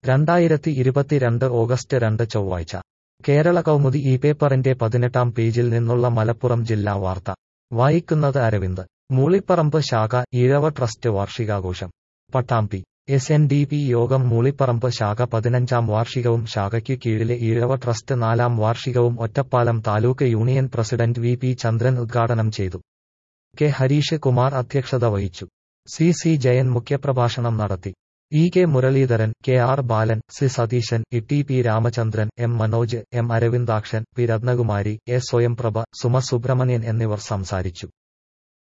രണ്ടായിരത്തി ഇരുപത്തിരണ്ട് ഓഗസ്റ്റ് രണ്ട് ചൊവ്വാഴ്ച കേരള കൗമുദി ഈ പേപ്പറിന്റെ പതിനെട്ടാം പേജിൽ നിന്നുള്ള മലപ്പുറം ജില്ലാ വാർത്ത വായിക്കുന്നത് അരവിന്ദ് മൂളിപ്പറമ്പ് ശാഖ ഈഴവ ട്രസ്റ്റ് വാർഷികാഘോഷം Pattambi S N D P യോഗം മൂളിപ്പറമ്പ് ശാഖ പതിനഞ്ചാം വാർഷികവും ശാഖയ്ക്ക് കീഴിലെ ഈഴവ ട്രസ്റ്റ് നാലാം വാർഷികവും Ottapalam taluk union president V P Chandran ഉദ്ഘാടനം ചെയ്തു കെ ഹരീഷ് കുമാർ അധ്യക്ഷത വഹിച്ചു സി സി ജയൻ മുഖ്യപ്രഭാഷണം നടത്തി E K Muraleedharan K R Balan C Satheesan E T P Ramachandran M Manoj M Aravindakshan P Ratnakumari A Swayamprabha Suma Subramanian എന്നിവർ സംസാരിച്ചു